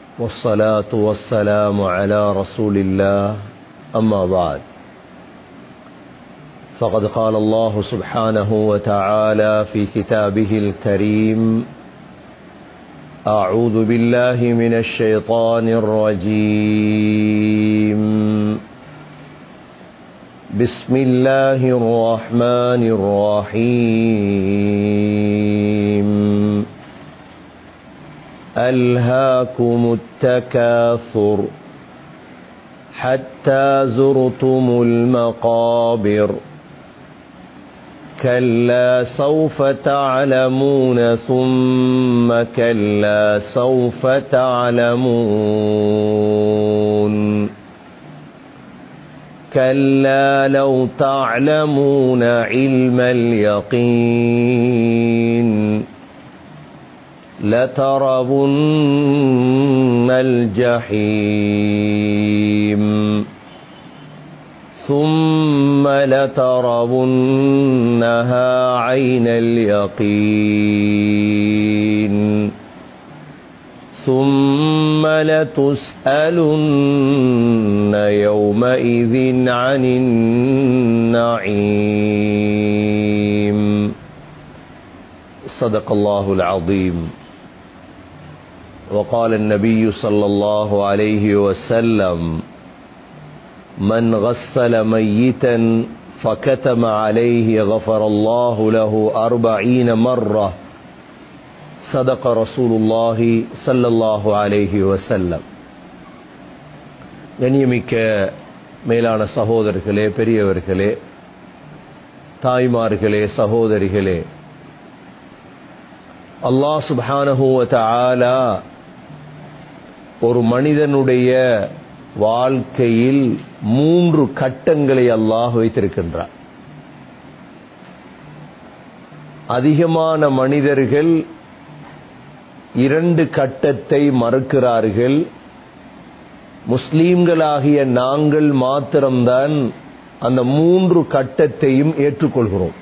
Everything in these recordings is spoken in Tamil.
والصلاة والسلام على رسول الله أما بعد فقد قال الله سبحانه وتعالى في كتابه الكريم أعوذ بالله من الشيطان الرجيم بسم الله الرحمن الرحيم ألهاكم التكاثر حتى زرتم المقابر كلا سوف تعلمون ثم كلا سوف تعلمون كلا لو تعلمون علم اليقين لتربن الجحيم ثم لتربنها عين اليقين ثم لتسألن يومئذ عن النعيم صدق الله العظيم وقال النبي صلى الله عليه وسلم من غسل ميتا فكتم عليه غفر الله له أربعين مرة صدق رسول الله صلى الله عليه وسلم கண்ணியமிக்க மேலான சகோதரர்களே பெரியவர்களே தாய்மார்களே சகோதரிகளே அல்லாஹ் சுபானஹுவ ஆலா ஒரு மனிதனுடைய வாழ்க்கையில் மூன்று கட்டங்களை அல்லாஹ் வைத்திருக்கின்றார் அதிகமான மனிதர்கள் இரண்டு கட்டத்தை மறுக்கிறார்கள் முஸ்லீம்களாகிய நாங்கள் மாத்திரம்தான் அந்த மூன்று கட்டத்தையும் ஏற்றுக்கொள்கிறோம்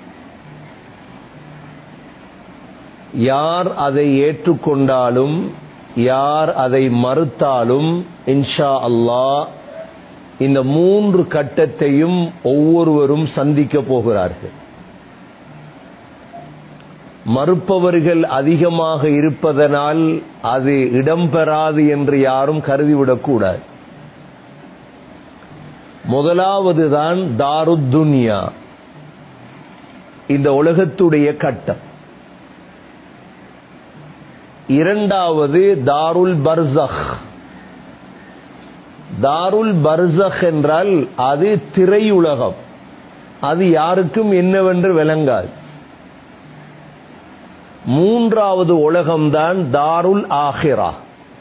யார் அதை ஏற்றுக்கொண்டாலும் யார் அதை மறுத்தாலும் இன்ஷா அல்லாஹ் இந்த மூன்று கட்டத்தையும் ஒவ்வொருவரும் சந்திக்க போகிறார்கள் மறுப்பவர்கள் அதிகமாக இருப்பதனால் அது இடம்பெறாது என்று யாரும் கருதிவிடக்கூடாது முதலாவது தான் தாருத்துன்யா இந்த உலகத்துடைய கட்டம் இரண்டாவது தாருல் பர்சக் தாருல் பர்சக் என்றால் அது திரையுலகம் அது யாருக்கும் என்னவென்று விளங்காது மூன்றாவது உலகம்தான் தாருல் ஆஹிரா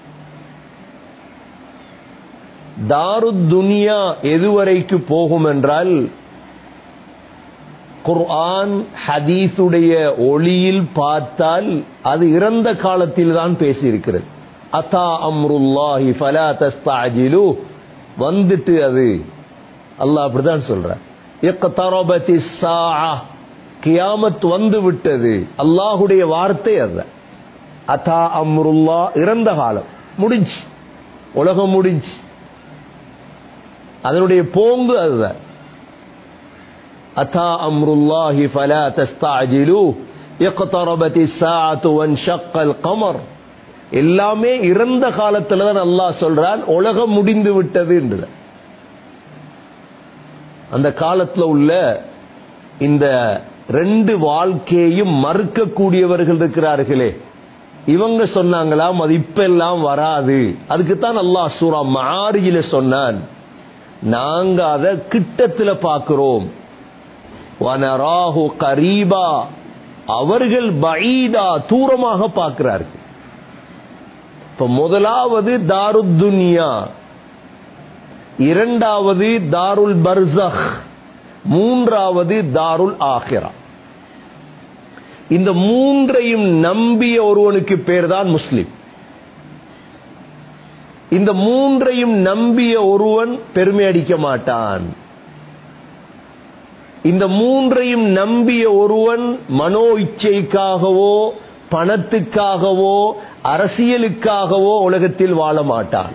தாருத் துனியா எதுவரைக்கு போகும் என்றால் குர்ஆன் ஹதீஸுடைய ஒளியில் பார்த்தால் அது இறந்த காலத்தில் தான் பேசியிருக்கிறது அத்தா அம்ருல்லாஹி ஃபலா தஸ்தாஜிலு வந்துட்டு அது அல்லாஹ் அப்படிதான் சொல்ற இக்தரபதி ஸாஅ கியாமத் வந்து விட்டது அல்லாஹுடைய வார்த்தை அது அத்தா அம்ருல்லா இறந்த காலம் முடிஞ்சு உலகம் முடிஞ்சு அதனுடைய போங்கு அதுதான் أتى أمر الله فلا تستعجلوه اقتربت الساعة وانشق القمر எல்லாமே இறந்த காலத்துல தான் அல்லாஹ் சொல்றான் உலகம் முடிந்து விட்டது என்று அந்த காலத்துல உள்ள இந்த ரெண்டு வாழ்க்கையையும் மறுக்கக்கூடியவர்கள் இருக்கிறார்களே இவங்க சொன்னாங்களாம் அது இப்ப எல்லாம் வராது அதுக்குத்தான் அல்லாஹ் சூரா மாரியில சொன்னான் நாங்க அதை கிட்டத்துல பார்க்கிறோம் வனராஹு கரீபா அவர்கள் பஈதா தூரமாக பார்க்கிறார்கள் இப்ப முதலாவது தாருத்துன்யா இரண்டாவது தாருல் பர்சக் மூன்றாவது தாருல் ஆஹிரா இந்த மூன்றையும் நம்பிய ஒருவனுக்கு பேர் தான் முஸ்லிம் இந்த மூன்றையும் நம்பிய ஒருவன் பெருமை அடிக்க மாட்டான் இந்த மூன்றையும் நம்பிய ஒருவன் மனோ இச்சைக்காகவோ பணத்துக்காகவோ அரசியலுக்காகவோ உலகத்தில் வாழ மாட்டான்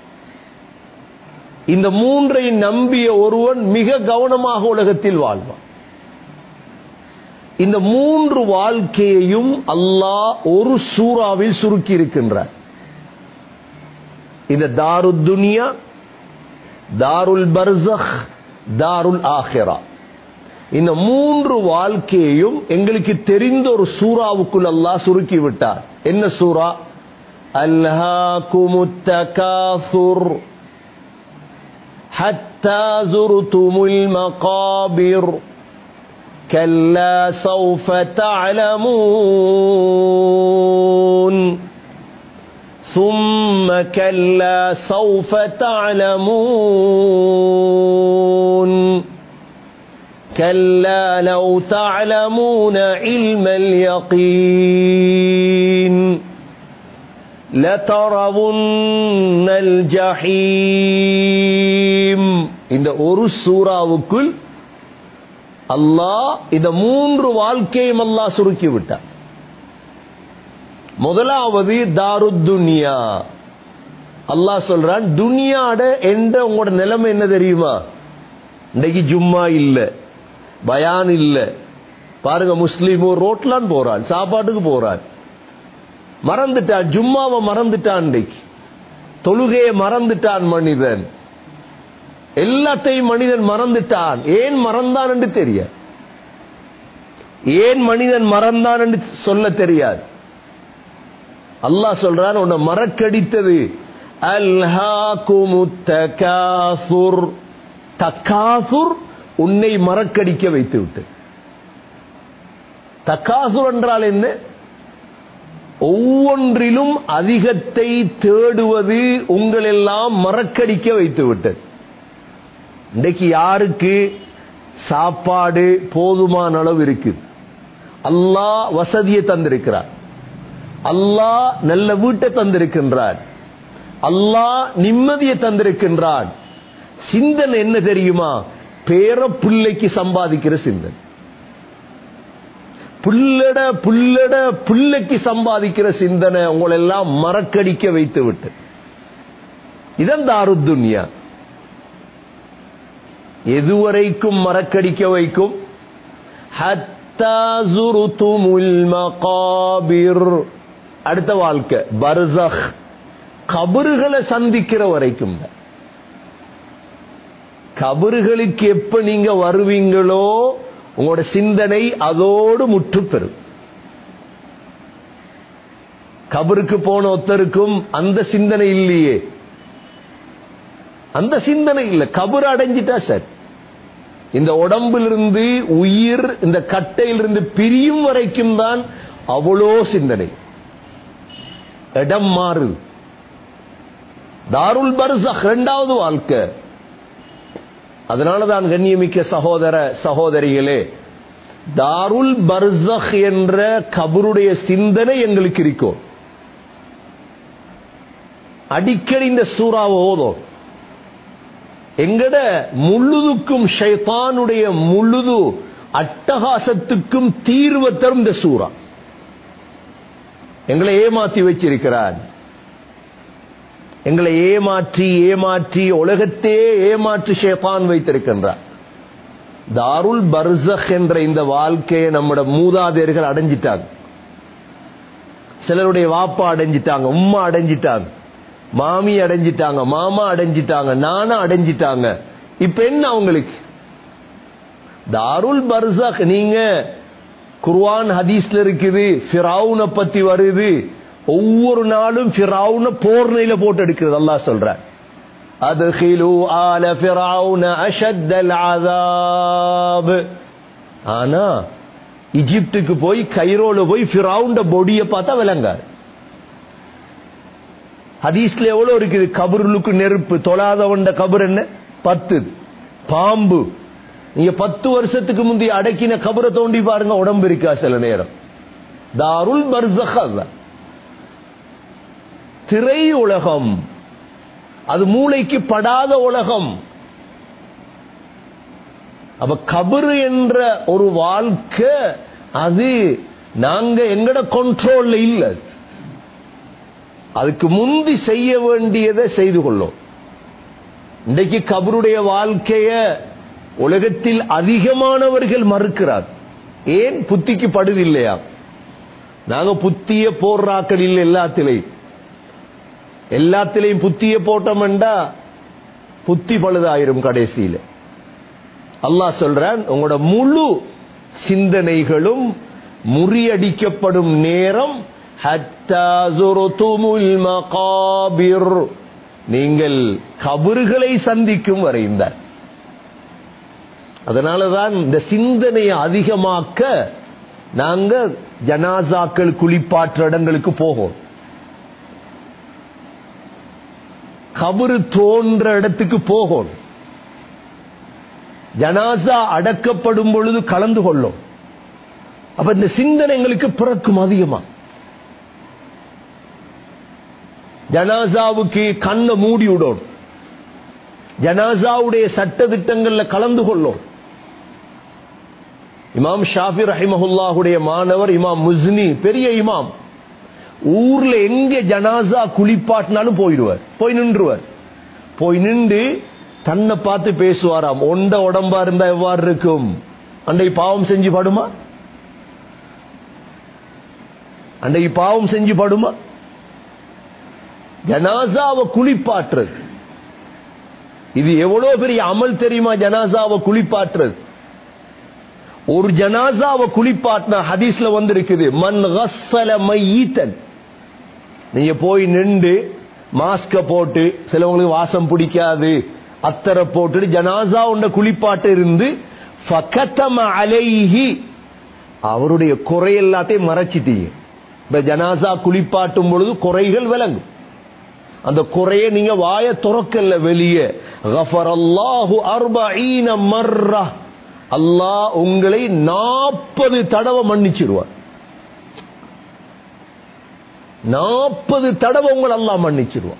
இந்த மூன்றை நம்பிய ஒருவன் மிக கவனமாக உலகத்தில் வாழ்வான் இந்த மூன்று வாழ்க்கையையும் அல்லாஹ் ஒரு சூறாவில் சுருக்கி இருக்கின்றார் இந்த தாரு துனியா தாருல் பர்சக் தாருல் ஆஹிரா இந்த மூன்று வாழ்க்கையையும் எங்களுக்கு தெரிந்த ஒரு சூறாவுக்குள் அல்லாஹ் சுருக்கி விட்டார் என்ன சூறா அல்ஹாகுமுத்தகாசுர் حتى زرتم المقابر كلا سوف تعلمون ثم كلا سوف تعلمون كلا لو تعلمون علم اليقين لترون الجحيم இந்த ஒரு சூறாவுக்குள் அல்லாஹ் இந்த மூன்று வாழ்க்கையும் அல்லாஹ் சுருக்கி விட்டார் முதலாவது தாரு துனியா அல்லாஹ் சொல்றான் துனியாட எந்த உங்களோட நிலைமை என்ன தெரியுமா இன்னைக்கு ஜும்மா இல்ல பயான் இல்ல பாருங்க முஸ்லீமும் ரோட்லான் போறான் சாப்பாட்டுக்கு போறான் மறந்துட்டான் ஜும்மாவை மறந்துட்டான் இன்னைக்கு தொழுகையை மறந்துட்டான் மனிதன் எல்லாத்தையும் மனிதன் மறந்துட்டான் ஏன் மறந்தான் என்று தெரிய ஏன் மனிதன் மறந்தான் என்று சொல்ல தெரியாது அல்லாஹ் சொல்றான் உன்னை மறக்கடித்தது அல்ஹாகுமுத்தகாசுர் தக்காசுர் உன்னை மறக்கடிக்க வைத்து விட்டு தக்காசுர் என்றால் என்ன ஒவ்வொன்றிலும் அதிகத்தை தேடுவது உங்களெல்லாம் மறக்கடிக்க வைத்து விட்டது இன்றைக்கு யாருக்கு சாப்பாடு போதுமான அளவு இருக்கு அல்லாஹ் வசதியை தந்திருக்கிறார் அல்லாஹ் நல்ல வீட்டை தந்திருக்கின்றார் அல்லாஹ் நிம்மதியை தந்திருக்கின்றான் சிந்தனை என்ன தெரியுமா பேர பிள்ளைக்கு சம்பாதிக்கிற சிந்தனை புல்லட புல்லட புல்லைக்கு சம்பாதிக்கிற சிந்தனை உங்களெல்லாம் மறக்கடிக்க வைத்து விட்டு இதன் தாருத்துன்யா எதுவரைக்கும் மறக்கடிக்க வைக்கும் அடுத்த வாழ்க்கை பர்சக் கபறுகளை சந்திக்கிற வரைக்கும் கபறுகளுக்கு எப்ப நீங்க வருவீங்களோ உங்களோட சிந்தனை அதோடு முற்று பெறும் கபருக்கு போன ஒருத்தருக்கும் அந்த சிந்தனை இல்லையே அந்த சிந்தனை இல்ல கபர் அடைஞ்சிட்டா சார் இந்த உடம்பிலிருந்து உயிர் இந்த கட்டையிலிருந்து பிரியும் வரைக்கும் தான் அவ்வளோ சிந்தனை இடம் மாறு தாருல் பர்சக் இரண்டாவது வாழ்க்கை அதனாலதான் கண்ணியமிக்க சகோதர சகோதரிகளே தாருல் பர்சக் என்ற கபருடைய சிந்தனை எங்களுக்கு இருக்கும் அடிக்கடி இந்த சூறாவை ஓதும் எங்கட முழுதுக்கும் ஷைத்தானுடைய முழுது அட்டகாசத்துக்கும் தீர்வை தரும் இந்த சூறா எங்களை ஏமாத்தி வச்சிருக்கிறார் எங்களை ஏமாற்றி ஏமாற்றி உலகத்தையே ஏமாற்றி ஷேபான் வைத்திருக்கின்றார் தாருல் பர்சக் என்ற இந்த வாழ்க்கையை நம்மட மூதாதையர்கள் அடைஞ்சிட்டாங்க சிலருடைய வாப்பா அடைஞ்சிட்டாங்க உம்மா அடைஞ்சிட்டாங்க மாமி அடைஞ்சிட்டாங்க மாமா அடைஞ்சிட்டாங்க நானா அடைஞ்சிட்டாங்க இப்ப என்ன அவங்களுக்கு தாருல் பர்சக் நீங்க குர்வான் ஹதீஸ்ல இருக்குது ஃபிரௌன பத்தி வருது ஒவ்வொரு நாளும் ஃபிரௌன போர்னையில போட்டு எடுக்கிறது அல்லாஹ் சொல்ற அதுகிலு ஆல ஃபிரௌன அஷத்தல் அஸாப் ஆனா இஜிப்டுக்கு போய் கைரோல போய் ஃபிரௌண்ட பொடிய பார்த்தா விளங்காது ஹதீஸ்ல எவ்வளவு இருக்குது கபருளுக்கு நெருப்பு தொழாதவண்ட கபர் என்ன பத்து பாம்பு நீங்க பத்து வருஷத்துக்கு முந்தைய அடக்கின கபரை தோண்டி பாருங்க உடம்பு இருக்கா சில நேரம் தாருல் பர்சக் திரை உலகம் அது மூளைக்கு படாத உலகம் அப்ப கபரு என்ற ஒரு வாழ்க்கை அது நாங்க எங்கட கண்ட்ரோல்ல இல்ல அதுக்கு முந்தி செய்ய வேண்டியதை செய்து கொள்ளும் இன்றைக்கு கபருடைய வாழ்க்கைய உலகத்தில் அதிகமானவர்கள் மறுக்கிறார் ஏன் புத்திக்கு படுதில்லையா நாங்க புத்திய போடுறாக்கள் இல்லை எல்லாத்திலையும் எல்லாத்திலையும் புத்திய போட்டோம்டா புத்தி பழுதாயிரும் கடைசியில அல்லாஹ் சொல்றான் உங்களோட முழு சிந்தனைகளும் முறியடிக்கப்படும் நேரம் ஹத்தா ஸுருதுமுல் மகாபிர் நீங்கள் கபறுகளை சந்திக்கும் வரைந்தார் அதனாலதான் இந்த சிந்தனையை அதிகமாக்க நாங்க ஜனாசாக்கள் குளிப்பாற்ற இடங்களுக்கு போவோம் கபரு தோன்ற இடத்துக்கு போகும் ஜனாசா அடக்கப்படும் பொழுது கலந்து கொள்ளும் அப்ப இந்த சிந்தனை எங்களுக்கு பிறக்கும் அதிகமா ஜனாசாவுக்கு கண்ணை மூடி விடும் ஜனாசாவுடைய சட்ட திட்டங்கள்ல கலந்து கொள்ளும் இமாம் ஷாஃபி ரஹிமஹுல்லாஹுடைய மாணவர் இமாம் முஸ்னி பெரிய இமாம் ஊர்ல எங்க ஜனாசா குளிப்பாட்டினாலும் போயிடுவார் போய் நின்றுவார் போய் நின்று தன்னை பார்த்து பேசுவாராம் ஒண்ட உடம்பா இருந்தா எவ்வாறு இருக்கும் அன்றைக்கு பாவம் செஞ்சு படுமா அன்றைக்கு பாவம் செஞ்சு படுமா ஜனாசாவை குளிப்பாற்றுறது இது எவ்வளவு பெரிய அமல் தெரியுமா ஜனாசாவை குளிப்பாற்றுறது ஒரு ஜனாசாவை குளிப்பாட்டின ஹதீஸ்ல வந்திருக்குது மன் கஸ்ஸல மையீத்தன் நீங்க போய் நின்று மாஸ்க போட்டு சிலவங்களுக்கு வாசம் பிடிக்காது அத்தரை போட்டு ஜனாசா உண்ட குளிப்பாட்டு இருந்து ஃபகதம அலைஹி அவருடைய குறை எல்லாத்தையும் மறைச்சிட்டீங்க இப்ப ஜனாசா குளிப்பாட்டும் பொழுது குறைகள் விளங்கும் அந்த குறைய நீங்க வாய துறக்கல்ல வெளியே கஃபரல்லாஹு அர்பஈன மர்ரா அல்லாஹ் உங்களை நாற்பது தடவை மன்னிச்சிருவார் நாற்பது தடவை உங்களை அல்லாஹ் மன்னிச்சிருவான்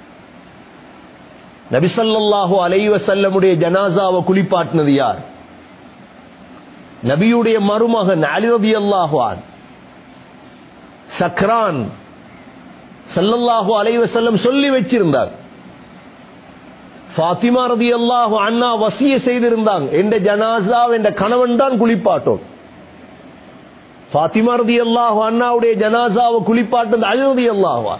நபிசல்லாஹு அலைவ செல்லமுடைய ஜனாசாவை குளிப்பாட்டினது யார் நபியுடைய மருமகன் அலிரதி அல்லாஹுவான் சக்ரான் சல்லல்லாஹு அலைவ செல்லம் சொல்லி வச்சிருந்தார் ஃபாத்திமா ரதி அல்லாஹு அண்ணா வசிய செய்திருந்தாங்க எந்த ஜனாசா என்ற கணவன் தான் குளிப்பாட்டோம் ஃபாத்திமா ரதி அல்லாஹு அண்ணாவுடைய ஜனாசாவை குளிப்பாட்டது அழுதி அல்லாஹுவா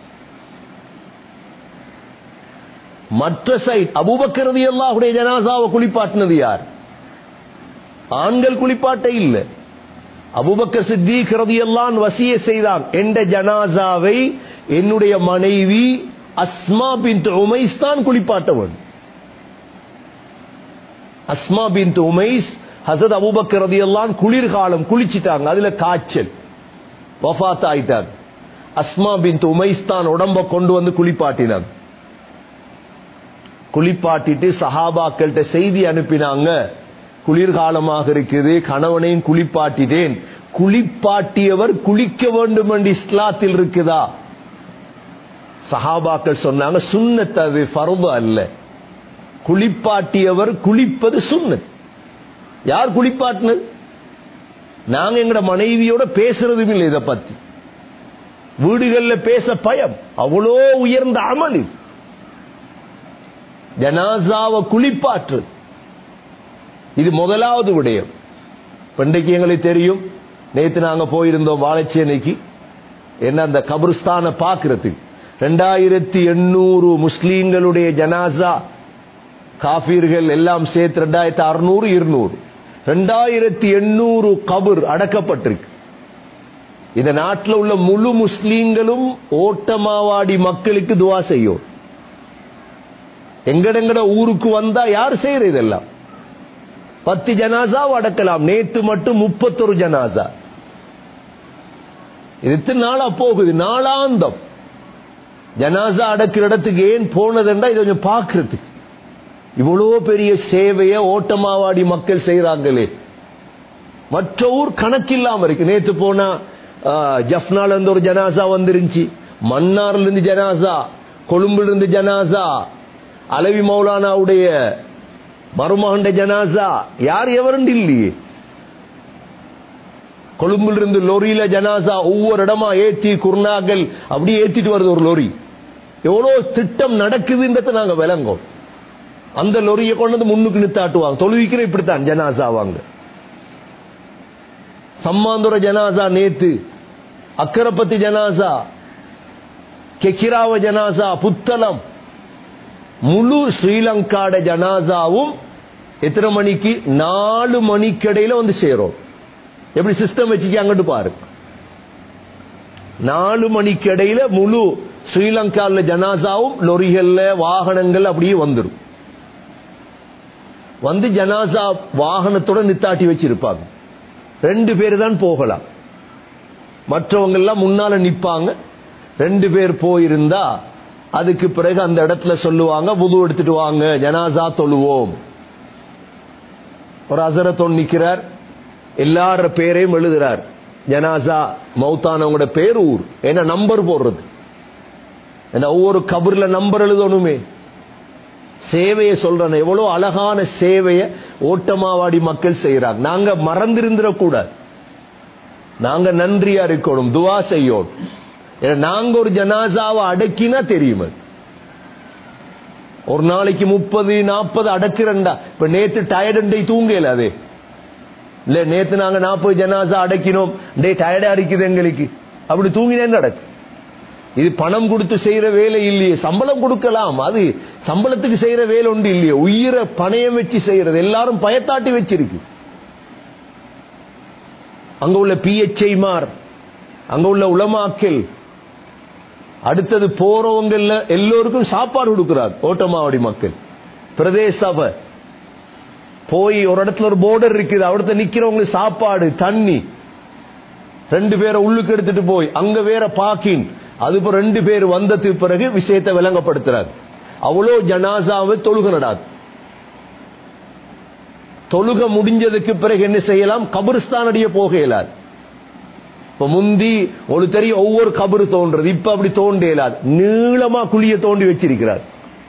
மற்ற சைட் அபூபக்கர் ரதி அல்லாஹுடைய ஜனாசாவை குளிப்பாட்டினது யார் ஆண்கள் குளிப்பாட்ட இல்லை அபுபக்கர் சித்திக் ரதியல்லான் வசிய செய்தான் என்ற ஜனாசாவை என்னுடைய மனைவி அஸ்மா பின் உமைஸ் தான் குளிப்பாட்ட வேண்டும் அஸ்மா பின் உமைஸ் ஹசத் அபுபக்கர் ரதியல்லான் குளிர்காலம் குளிச்சிட்டாங்க அதுல காய்ச்சல் வஃத் ஆயிட்டாங்க அஸ்மா பின் உமைஸ் தான் உடம்ப கொண்டு வந்து குளிப்பாட்டினாங்க குளிப்பாட்டிட்டு சஹாபாக்கள்கிட்ட செய்தி அனுப்பினாங்க குளிர்காலமாக இருக்குது கணவனையும் குளிப்பாட்டிட்டேன் குளிப்பாட்டியவர் குளிக்க வேண்டும் என்று இஸ்லாத்தில் இருக்குதா சஹாபாக்கள் சொன்னாங்க சுண்ணத் அது பருவ அல்ல குளிப்பாட்டியவர் குளிப்பது சுண்ணத் யார் குளிப்பாட்டினது நாங்க எங்கட மனைவியோட பேசுறதும் இல்லை இதை பத்தி வீடுகள்ல பேச பயம் அவ்வளோ உயர்ந்த அமல் இது. ஜனாசாவை குளிப்பாற்று இது முதலாவது விடயம் பண்டைக்கு எங்களுக்கு தெரியும் நேத்து நாங்க போயிருந்தோம் வாழைச்சேனைக்கு என்ன அந்த கபிரிஸ்தான பாக்குறதுக்கு ரெண்டாயிரத்தி எண்ணூறு முஸ்லீம்களுடைய ஜனாசா காபீர்கள் எல்லாம் சேர்த்து ரெண்டாயிரத்தி அறுநூறு இருநூறு ரெண்டாயிரத்தி எண்ணூறு கபர் அடக்கப்பட்டிருக்கு இந்த நாட்டில் உள்ள முழு முஸ்லீம்களும் ஓட்டமாவாடி மக்களுக்கு துவா செய்யும் எங்கடெங்கட ஊருக்கு வந்தா யார் செய்யற இதெல்லாம் பத்து ஜனாசா அடக்கலாம் நேத்து மட்டும் முப்பத்தொரு ஜனாசா இது எத்தனை நாளா போகுது நாளாந்தம் ஜனாசா அடக்கிற இடத்துக்கு ஏன் போனதுண்டா இதை கொஞ்சம் பார்க்கறதுக்கு இவ்வளோ பெரிய சேவைய ஓட்டமாவாடி மக்கள் செய்யறாங்களே மற்ற ஊர் கணக்கில்லாம இருக்கு நேத்து போனா ஆ, ஜஃப்னால இருந்து ஒரு ஜனாசா வந்துருந்துச்சு மன்னார்ல இருந்து ஜனாசா கொழும்புல இருந்து ஜனாசா அலவி மௌலானாவுடைய மருமகண்ட ஜனாசா யார் எவருண்டு இல்லையே கொழும்புல இருந்து லொரியில ஜனாசா ஒவ்வொரு இடமா ஏத்தி குர்னாக்கள் அப்படியே ஏத்திட்டு வருது ஒரு லொரி எவ்வளவு திட்டம் நடக்குதுன்றத நாங்க விளங்கோம் அந்த லொரியை கொண்டு வந்து முன்னுக்கு நித்தாட்டுவாங்க தொழுவிக்கிற இப்படித்தான் ஜனாசா வாங்க சம்மாந்துர ஜனாசா நேத்து அக்கரப்பத்தி ஜனாசா கெக்கிராவ ஜனாசா புத்தளம் முழு ஸ்ரீலங்காட ஜனாசாவும் எத்தனை மணிக்கு நாலு மணிக்கடையில வந்து சேரும் எப்படி சிஸ்டம் வச்சுக்க அங்கிட்டு பாரு நாலு மணிக்கு இடையில முழு ஸ்ரீலங்கால ஜனாசாவும் லொரிகள்ல வாகனங்கள் அப்படியே வந்துடும் வந்து ஜனாசா வாகனத்தோட நித்தாட்டி வச்சிருப்பாங்க ரெண்டு பேர் தான் போகலாம் மற்றவங்க எல்லாம் முன்னால நிப்பாங்க ரெண்டு பேர் போயிருந்தா அதுக்கு பிறகு அந்த இடத்துல சொல்லுவாங்க புது எடுத்துட்டு வாங்க ஜனாசா தொழுவோம் ஒரு அசரத்தோன் நிக்கிறார் எல்லார பேரையும் எழுதுறார் ஜனாசா மௌத்தானவங்களோட பேர் ஊர் என்ன நம்பர் போடுறது என்ன ஒவ்வொரு கபர்ல நம்பர் எழுதணுமே சேவையை சொல்றேன் எவ்வளவு அழகான சேவையை ஓட்டமாவாடி மக்கள் செய்யறாங்க நாங்க மறந்திருந்திடக்கூடாது நாங்க நன்றியா இருக்கணும் துவா செய்யணும் ஏன்னா நாங்க ஒரு ஜனாசாவை அடக்கினா தெரியும் அது. ஒரு நாளைக்கு முப்பது நாற்பது அடக்கிறண்டா இப்ப நேத்து டயர்டை தூங்கல அது இல்ல நேத்து நாங்க நாற்பது ஜனாசா அடக்கினோம் டே டயர்டா இருக்குது எங்களுக்கு அப்படி தூங்கினேன் நடக்கு இது பணம் கொடுத்து செய்யற வேலை இல்லையே சம்பளம் கொடுக்கலாம் அது சம்பளத்துக்கு செய்யற வேலை உண்டு இல்லையே உயிரை பணயம் வச்சு செய்யறது எல்லாரும் பயத்தாட்டி வச்சிருக்கு அங்க உள்ள பிஎச்ஐ மார் அங்க உள்ள உலமாக்கல் அடுத்தது போறவங்க எல்லோருக்கும் சாப்பாடு கொடுக்கிறார் ஓட்டமாவடி மக்கள் பிரதேச சபை போய் ஒரு இடத்துல ஒரு போர்டர் இருக்குது அவடத்த நிக்கிறவங்களுக்கு சாப்பாடு தண்ணி ரெண்டு பேரை உள்ளுக்கு எடுத்துட்டு போய் அங்க வேற பாக்கின் அது இப்போ ரெண்டு பேர் வந்ததுக்கு பிறகு விஷயத்தை விளங்கப்படுத்துறார் அவ்வளோ ஜனாசாவை தொழுக நடாது தொழுக முடிஞ்சதுக்கு பிறகு என்ன செய்யலாம் கபரிஸ்தான் அடிய போக இயலாது இப்ப முந்தி ஒரு தெரியும் ஒவ்வொரு கபரு தோன்றது இப்ப அப்படி தோண்ட இயலாது நீளமா குழிய தோண்டி வச்சிருக்கிறார்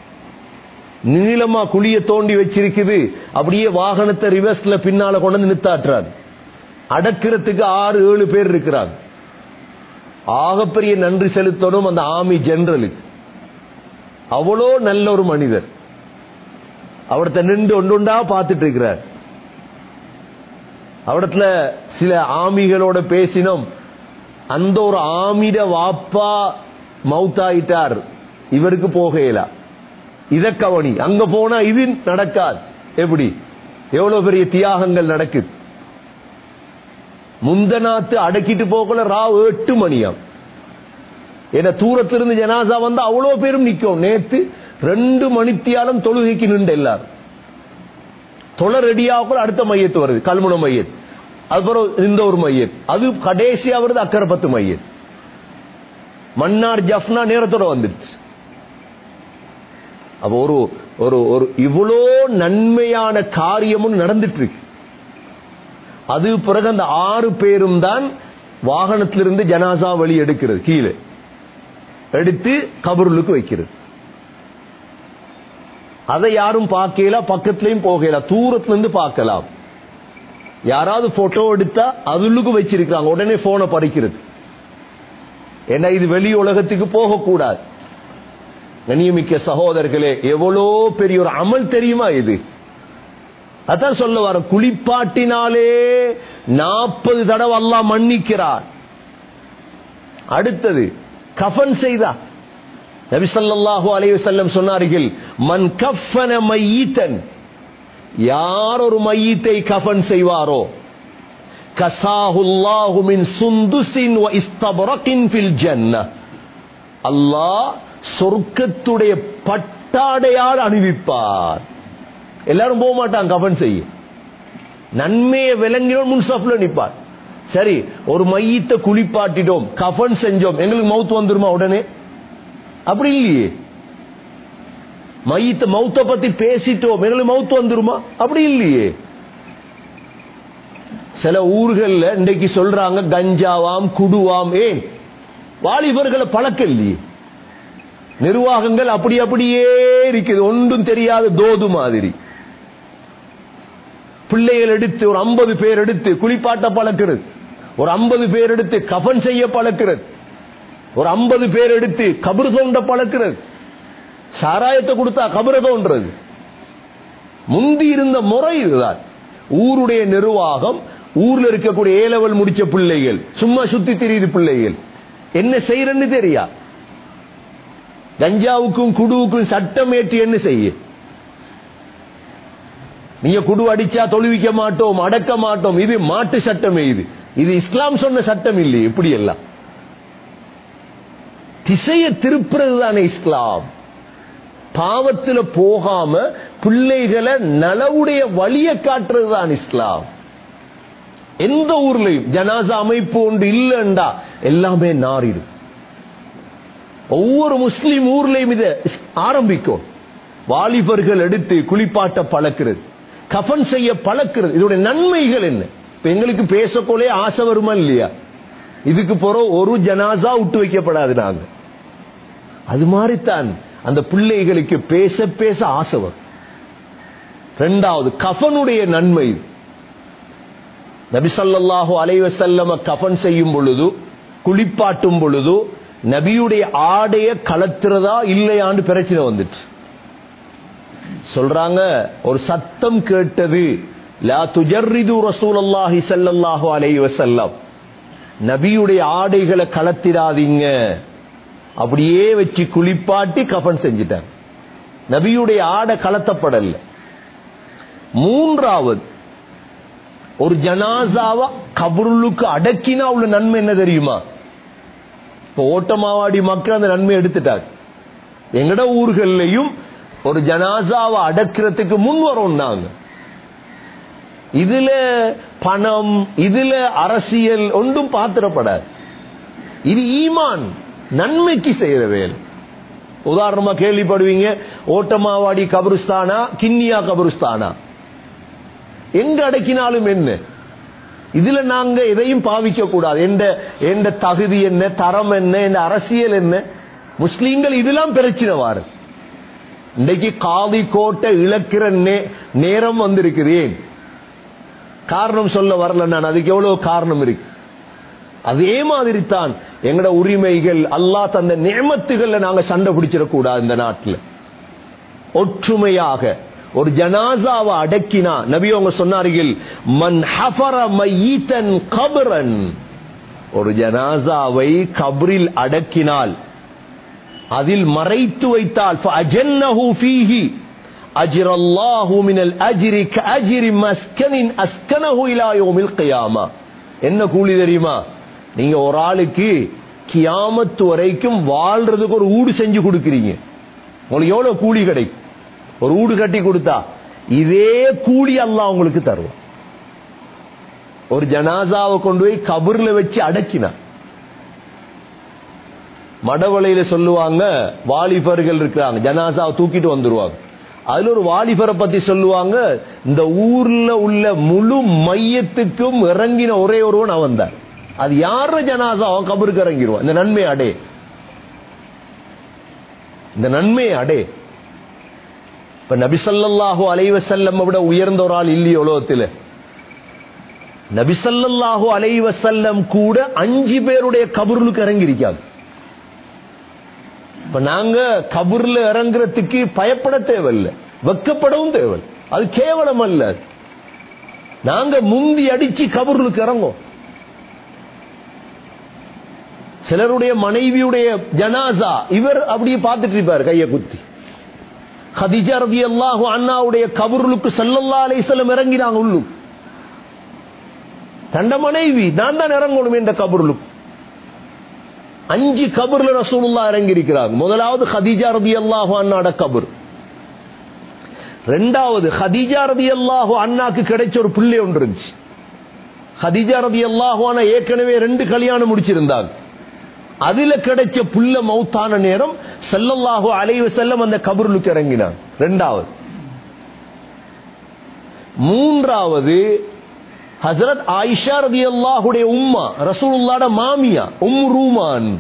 நீளமா குழிய தோண்டி வச்சிருக்குது அப்படியே வாகனத்தை ரிவர்ஸ்ல பின்னால கொண்டு வந்து நித்தாட்டுறாரு அடக்கிறதுக்கு ஆறு ஏழு பேர் இருக்கிறாங்க ஆகப்பெரிய நன்றி செலுத்தணும் அந்த ஆர்மி ஜெனரலுக்கு அவ்வளோ நல்ல ஒரு மனிதர் அவடத்த நின்று ஒன்றுண்டா பார்த்துட்டு இருக்கிறார் அவடத்துல சில ஆமிகளோட பேசினோம் அந்த ஒரு ஆமிட வாப்பா மவுத்தாயிட்டார் இவருக்கு போகையில இத கவனி அங்க போனா இது நடக்காது எப்படி எவ்வளவு பெரிய தியாகங்கள் நடக்குது முந்தநாத்து அடக்கிட்டு போகல ராவ் எட்டு மணியாம் ஏன்னா தூரத்திலிருந்து ஜனாசா வந்து அவ்வளவு பேரும் நிக்கும் நேத்து ரெண்டு மணித்தியாலம் தொழுகைக்கு நின்று எல்லாரும் தொலை ரெடியாக அடுத்த மையத்து வருது கல்முன மையத் அதுக்கப்புறம் இந்த ஒரு மையத் அது கடைசியா வருது அக்கரப்பத்து மையத் மன்னார் ஜப்னா நேரத்தோட வந்துடுச்சு அப்ப ஒரு ஒரு ஒரு இவ்வளோ நன்மையான காரியமும் நடந்துட்டு இருக்கு அது பிறகு அந்த ஆறு பேரும் தான் வாகனத்திலிருந்து ஜனாசா வழி எடுக்கிறது கீழே எடுத்து கபருளுக்கு வைக்கிறது அதை யாரும் பார்க்கல பக்கத்திலையும் போகல தூரத்துல இருந்து பார்க்கலாம் யாராவது போட்டோ எடுத்தா அதுளுக்கு வச்சிருக்காங்க உடனே போனை பறிக்கிறது ஏன்னா இது வெளி உலகத்துக்கு போகக்கூடாது கண்ணியமிக்க சகோதரர்களே எவ்வளோ பெரிய ஒரு அமல் தெரியுமா இது அதான் சொல்ல வர குளிப்பாட்டினாலே நாற்பது தடவை அல்லாஹ் மன்னிக்கிறார் அடுத்தது கஃன் செய்தா நபி ஸல்லல்லாஹு அலைஹி வஸல்லம் சொன்னார்கள் மன் கஃபன மையீத்தன் யார் ஒரு மையீத்தை கஃன் செய்வாரோ கசாஹுல்லாஹு மின் சுந்துசின் வ இஸ்தபரகின் ஃபில் ஜன்னah அல்லாஹ் சொர்க்கத்துடைய பட்டாடையால் அணிவிப்பார் எல்லாரும் போக மாட்டாங்க கஃன் செய்ய நன்மையை விளங்கினோம் முன்சப்ல நிப்பார் சரி ஒரு மையத்தை குளிப்பாட்டிட்டோம் கஃன் செஞ்சோம் எங்களுக்கு மவுத் வந்துருமா உடனே அப்படி இல்லையே மையத்தை மௌத்த பத்தி பேசிட்டோம் எங்களுக்கு மவுத் வந்துருமா அப்படி இல்லையே சில ஊர்கள்ல இன்றைக்கு சொல்றாங்க கஞ்சாவாம் குடுவாம் ஏன் வாலிபர்களை பழக்கம் இல்லையே நிர்வாகங்கள் அப்படி அப்படியே இருக்குது ஒன்றும் தெரியாத தோது மாதிரி பிள்ளைகள் எடுத்து ஒரு ஐம்பது பேர் எடுத்து குளிப்பாட்ட பழக்கிறது ஒரு ஐம்பது பேர் எடுத்து கஃன் செய்ய பழக்கிறது ஒரு ஐம்பது பேர் எடுத்து கபர் தோண்ட பழக்கிறது சாராயத்தை கொடுத்தா கபரை தோன்றது முந்தி இருந்த முறை இதுதான் ஊருடைய நிர்வாகம் ஊர்ல இருக்கக்கூடிய ஏ லெவல் முடிச்ச பிள்ளைகள் சும்மா சுத்தி தெரியுது பிள்ளைகள் என்ன செய்யறன்னு தெரியா கஞ்சாவுக்கும் குடுவுக்கும் சட்டம் ஏற்றி என்ன செய்ய நீங்க குடு அடிச்சா தொழுவிக்க மாட்டோம் அடக்க மாட்டோம் இது மாட்டு சட்டம் இது இது இஸ்லாம் சொன்ன சட்டம் இல்லை இப்படி எல்லாம் திசையை திருப்புறது தானே இஸ்லாம் பாவத்துல போகாம பிள்ளைகளை நலவுடைய வழியை காட்டுறது தான் இஸ்லாம் எந்த ஊர்லயும் ஜனாசா அமைப்பு ஒன்று இல்லைண்டா எல்லாமே நாரிடும் ஒவ்வொரு முஸ்லீம் ஊர்லயும் இதை ஆரம்பிக்கும் வாலிபர்கள் எடுத்து குளிப்பாட்ட பழக்கிறது கஃன் செய்ய பழக்கிறது இதோட நன்மைகள் என்ன இப்ப எங்களுக்கு பேசக்கோலே ஆசை வருமா இல்லையா இதுக்கு போற ஒரு ஜனாசா விட்டு வைக்கப்படாது நாங்க அது மாதிரித்தான் அந்த பிள்ளைகளுக்கு பேச பேச ஆசை வரும் ரெண்டாவது கஃனுடைய நன்மை நபிசல்லாஹு அலைவசல்லம கஃன் செய்யும் பொழுது குளிப்பாட்டும் பொழுது நபியுடைய ஆடைய கலத்துறதா இல்லையான்னு பிரச்சனை வந்துச்சு சொல்றாங்க ஒரு சத்தம் கேட்டது லா துஜர்ரிது ரசூலல்லாஹி ஸல்லல்லாஹு அலைஹி வஸல்லம் நபியுடைய ஆடைகளை கலத்திராதீங்க அப்படியே வச்சு குளிப்பாட்டி கஃன் செஞ்சிட்டார் நபியுடைய ஆடை கலத்தப்படல மூன்றாவது ஒரு ஜனாசாவ கபருளுக்கு அடக்கினா உள்ள நன்மை என்ன தெரியுமா இப்ப ஓட்டமாவாடி மக்கள் அந்த நன்மை எடுத்துட்டாங்க எங்கட ஊர்கள்லயும் ஒரு ஜனாசாவை அடக்கிறதுக்கு முன் வரோம் நாங்க இதுல பணம் இதுல அரசியல் ஒன்றும் பாத்திரப்படாது இது ஈமான் நன்மைக்கு செய்யற வேலை உதாரணமா கேள்விப்படுவீங்க ஓட்டமாவாடி கபருஸ்தானா கிண்ணியா கபருஸ்தானா எங்க அடக்கினாலும் என்ன இதுல நாங்க எதையும் பாவிக்க கூடாது எந்த எந்த தகுதி என்ன தரம் என்ன எந்த அரசியல் என்ன முஸ்லீம்கள் இதெல்லாம் பிரச்சனை வாரு இன்றைக்கு காதி கோட்டை இழக்கிற நேரம் வந்திருக்குது ஏன் காரணம் சொல்ல வரல நான் அதுக்கு எவ்வளவு காரணம் இருக்கு அதே மாதிரி தான் எங்கட உரிமைகள் அல்லா தந்த நியமத்துகள்ல நாங்க சண்டை பிடிச்சிடக்கூடாது இந்த நாட்டில் ஒற்றுமையாக ஒரு ஜனாசாவை அடக்கினா நபி அவங்க சொன்னார்கள் மன் ஹஃபர மையீதன் கபரன் ஒரு ஜனாசாவை கபரில் அடக்கினால் அதில் மறைத்து வைத்தால் فأجنه فيه أجر الله من الأجر كأجر مسكن أسكنه إلى يوم القيامة என்ன கூலி தெரியுமா நீங்க ஒரு ஆளுக்கு கியாமத்து வரைக்கும் வாழ்றதுக்கு ஒரு ஊடு செஞ்சு கொடுக்கிறீங்க உங்களுக்கு எவ்வளவு கூலி கிடைக்கும் ஒரு ஊடு கட்டி கொடுத்தா இதே கூலி அல்லாஹ் உங்களுக்கு தருவோம் ஒரு ஜனாசாவை கொண்டு போய் கபர்ல வச்சு அடக்கினா மடவளையில சொல்லுவாங்க வாலிபர்கள் இருக்கிறாங்க ஜனாசாவை தூக்கிட்டு வந்துருவாங்க அதுல ஒரு வாலிபரை பத்தி சொல்லுவாங்க இந்த ஊர்ல உள்ள முழு மையத்துக்கும் இறங்கின ஒரே ஒருவன் அவன் தான் அது யார ஜனாசா அவன் கபருக்கு இறங்கிடுவான் இந்த நன்மை அடே இந்த நன்மையை அடே இப்ப நபிசல்லாஹு அலைவசல்லம் விட உயர்ந்த ஒரு ஆள் இல்லையோ உலகத்தில் நபிசல்லாஹு அலைவசல்லம் கூட அஞ்சு பேருடைய கபருளுக்கு இறங்கி இருக்காது இப்ப நாங்க கபூர்ல இறங்குறதுக்கு பயப்பட தேவையில்லை வெக்கப்படவும் தேவை அது கேவலம் அல்ல நாங்க முந்தி அடிச்சு கபூர்களுக்கு இறங்கும் சிலருடைய மனைவியுடைய ஜனாசா இவர் அப்படியே பார்த்துட்டு இருப்பார் கையை குத்தி ஹதிஜா ரதி அல்லாஹு அண்ணாவுடைய கபூர்களுக்கு சல்லல்லா அலிசல்லம் இறங்கினாங்க உள்ளு தண்ட மனைவி நான் தான் இறங்கணும் என்ற கபூர்களுக்கு அஞ்சு கபர்ல ரசூலுல்லா இறங்கி இருக்கிறாங்க முதலாவது ஹதீஜா ரதி அல்லாஹு அண்ணாட கபர் ரெண்டாவது ஹதீஜா ரதி அல்லாஹு அண்ணாக்கு கிடைச்ச ஒரு பிள்ளை ஒன்று இருந்துச்சு ஹதீஜா ரதி அல்லாஹு அண்ணா ஏற்கனவே ரெண்டு கல்யாணம் முடிச்சிருந்தாங்க அதுல கிடைச்ச புள்ள மௌத்தான நேரம் செல்லல்லாஹு அலைவ செல்லம் அந்த கபருளுக்கு இறங்கினான் ரெண்டாவது மூன்றாவது ஹசரத் ஆயிஷா ரதி அல்லாஹுடைய உம்மா ரசூலுல்லாட மாமியா உம் ரூமான்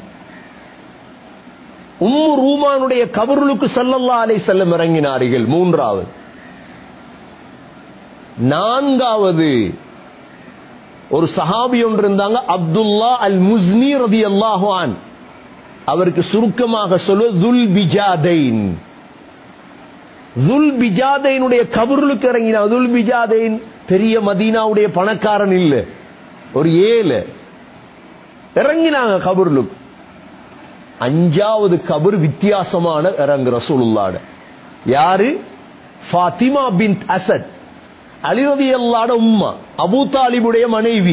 உம்மு ரூமானுடைய கபருளுக்கு சல்லல்லா அலை செல்லம் இறங்கினார்கள் மூன்றாவது நான்காவது ஒரு சஹாபி ஒன்று இருந்தாங்க அப்துல்லா அல் முஸ்னி ரதி அல்லாஹான் அவருக்கு சுருக்கமாக சொல்ல துல் பிஜாதைன் துல் பிஜாதைனுடைய கபருளுக்கு இறங்கினா துல் பிஜாதைன் பெரிய மதீனாவுடைய பணக்காரன் இல்ல ஒரு ஏழு இறங்கினாங்க கபருளுக்கு அஞ்சாவது கபர் வித்தியாசமான இறங்கு ரசூலுல்லாட யாரு ஃபாத்திமா பின் அசத் அலிரதி அல்லாட உம்மா அபு தாலிபுடைய மனைவி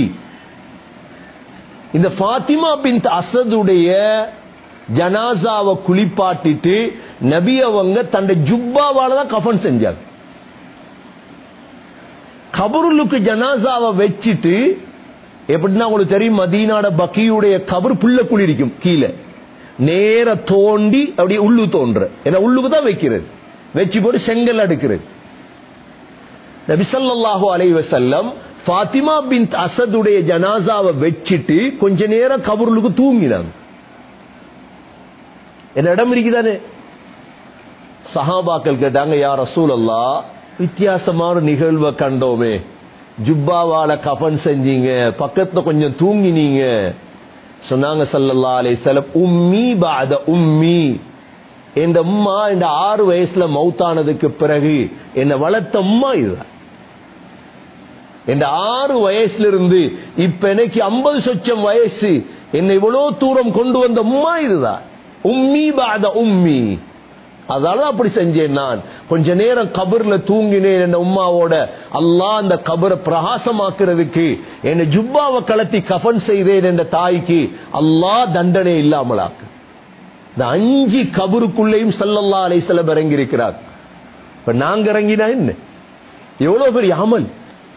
இந்த ஃபாத்திமா பின் அசதுடைய ஜனாசாவை குளிப்பாட்டிட்டு நபி அவங்க தன்னை ஜுப்பாவால தான் கஃபன் செஞ்சாங்க கபருளுக்கு ஜனாசாவை வச்சுட்டு எப்படின்னா உங்களுக்கு தெரியும் மதீனாட பக்கியுடைய கபர் புள்ள குளிரிக்கும் கீழே நேர தோண்டி அப்படியே உள்ளு தோன்ற ஏன்னா உள்ளுக்கு தான் வைக்கிறது வச்சு போட்டு செங்கல் அடுக்கிறது நபிசல்லாஹு அலை வசல்லம் ஃபாத்திமா பின் அசதுடைய ஜனாசாவை வச்சுட்டு கொஞ்ச நேரம் கபருளுக்கு தூங்கினாங்க என்ன இடம் இருக்குதானே சஹாபாக்கள் கேட்டாங்க யார் ரசூல் அல்லா வித்தியாசமான நிகழ்வை கண்டோமே ஜுப்பாவால கஃபன் செஞ்சீங்க பக்கத்துல கொஞ்சம் தூங்கினீங்க சொன்னாங்க சல்லல்லா அலைஹிஸ்ஸலாம் உம்மி பாத உம்மி இந்த அம்மா இந்த ஆறு வயசுல மௌத்தானதுக்கு பிறகு என்னை வளர்த்த அம்மா இதுதான் இந்த ஆறு வயசுல இருந்து இப்ப எனக்கு ஐம்பது சொச்சம் வயசு என்னை இவ்வளவு தூரம் கொண்டு வந்த அம்மா இதுதான் உம்மி பாத உம்மி அதால அப்படி செஞ்சேன் நான் கொஞ்ச நேரம் கபர்ல தூங்கினேன் என் உம்மாவோட அல்லாஹ் அந்த கபரை பிரகாசமாக்குறதுக்கு என்னை ஜுப்பாவை கலத்தி கஃபன் செய்தேன் என்ற தாய்க்கு அல்லாஹ் தண்டனை இல்லாமலாக்கு இந்த அஞ்சு கபருக்குள்ளேயும் சல்லல்லா அலைசலம் இறங்கி இருக்கிறார் இப்ப நாங்க இறங்கினா என்ன எவ்வளவு பெரிய அமல்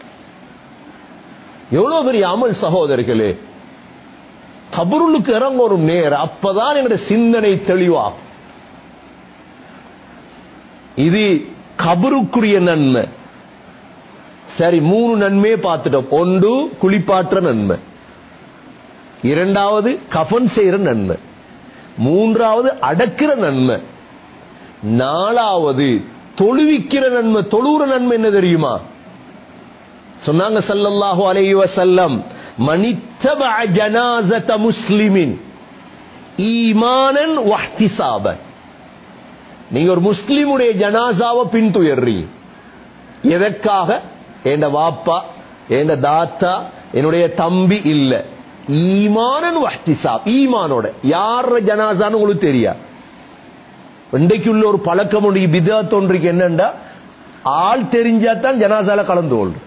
எவ்வளவு பெரிய அமல் சகோதரர்களே கபருளுக்கு இறங்க ஒரு நேரம் அப்பதான் எங்களுடைய சிந்தனை தெளிவாகும் இது கபருக்குரிய நன்மை சரி மூணு நன்மையை பார்த்துட்டோம் ஒன்று குளிப்பாற்ற நன்மை இரண்டாவது கஃன் செய்யற நன்மை மூன்றாவது அடக்கிற நன்மை நாலாவது தொழுவிக்கிற நன்மை தொழுகிற நன்மை என்ன தெரியுமா சொன்னாங்க சல்லல்லாஹு அலைஹி வஸல்லம் மனித்தப ஜனாசத முஸ்லிமின் ஈமானன் வஹ்திசாபன் நீங்க ஒரு முஸ்லிமுடைய ஜனாசாவை பின்துயர்றீங்க எதற்காக என் வாப்பா என் தாத்தா என்னுடைய தம்பி இல்ல ஈமானன் வஹ்திசா ஈமானோட யார ஜனாசான்னு உங்களுக்கு தெரியா இன்றைக்கு உள்ள ஒரு பழக்கம் உண்டு பிதா தோன்றிக்கு என்னண்டா ஆள் தெரிஞ்சாதான் ஜனாசால கலந்து கொள்றது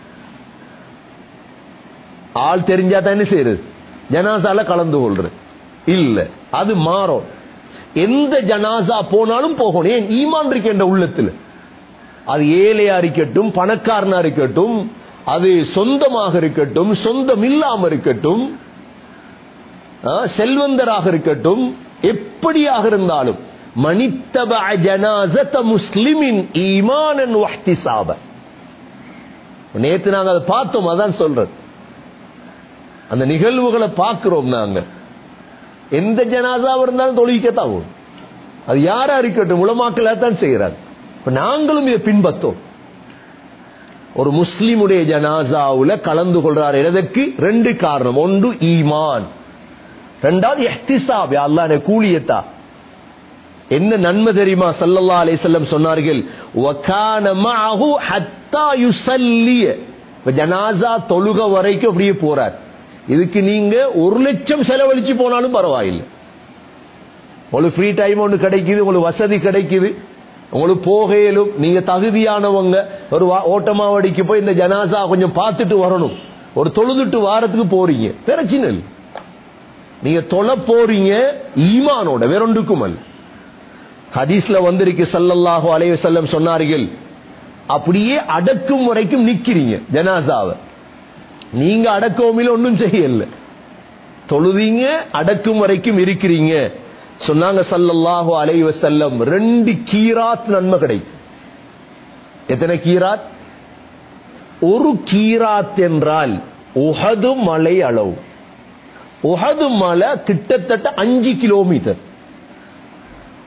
ஆள் தெரிஞ்சாதான் என்ன செய்யறது ஜனாசால கலந்து கொள்றது இல்ல அது மாறும் எந்த ஜனாசா போனாலும் போகணும் ஏன் ஈமான் இருக்கின்ற உள்ளத்தில் அது ஏழையா இருக்கட்டும் பணக்காரனா இருக்கட்டும் அது சொந்தமாக இருக்கட்டும் சொந்தம் இல்லாம இருக்கட்டும் செல்வந்தராக இருக்கட்டும் எப்படியாக இருந்தாலும் மனித்தப ஜனாசத முஸ்லிமின் ஈமானன் வஹ்திசாப நேத்து நாங்க அதை பார்த்தோம் அதான் சொல்றது அந்த நிகழ்வுகளை பார்க்கிறோம் நாங்க எந்த ஜனாசாவா இருந்தாலும் தொழிக்கத்தான் ஆகும் அது யாரா இருக்கட்டும் உளமாக்கலா தான் செய்யறாங்க இப்ப நாங்களும் இதை பின்பற்றோம் ஒரு முஸ்லிமுடைய ஜனாசாவுல கலந்து கொள்றார் எதற்கு ரெண்டு காரணம் ஒன்று ஈமான் ரெண்டாவது எஹ்திசாப் அல்லா கூலியத்தா என்ன நன்மை தெரியுமா சல்லல்லா அலிசல்லம் சொன்னார்கள் வகான மஅஹு ஹத்தா யுஸல்லிய ஜனாசா தொழுக வரைக்கும் அப்படியே போறார் இதுக்கு நீங்க ஒரு லட்சம் செலவழிச்சு போனாலும் பரவாயில்லை உங்களுக்கு ஃப்ரீ டைம் ஒன்று கிடைக்குது உங்களுக்கு வசதி கிடைக்குது உங்களுக்கு போகையிலும் நீங்க தகுதியானவங்க ஒரு ஓட்டமாவடிக்கு போய் இந்த ஜனாசா கொஞ்சம் பார்த்துட்டு வரணும் ஒரு தொழுதுட்டு வாரத்துக்கு போறீங்க பிரச்சனை இல்லை நீங்க தொலை போறீங்க ஈமானோட வேறொன்றுக்கும் அல்ல ஹதீஸ்ல வந்திருக்கு சல்லல்லாஹு அலைஹி வஸல்லம் சொன்னார்கள் அப்படியே அடக்கும் வரைக்கும் நிக்கிறீங்க ஜனாசாவை நீங்க அடக்கவுமில் ஒன்றும் செய்யல தொழுதீங்க அடக்கும் வரைக்கும் இருக்கிறீங்க சொன்னாங்க சல்லல்லாஹு அலைஹி வஸல்லம் ரெண்டு கீராத் நன்மை கிடைக்கும் எத்தனை கீராத் ஒரு கீராத் என்றால் உஹது மலை அளவு உஹது மலை கிட்டத்தட்ட அஞ்சு கிலோமீட்டர்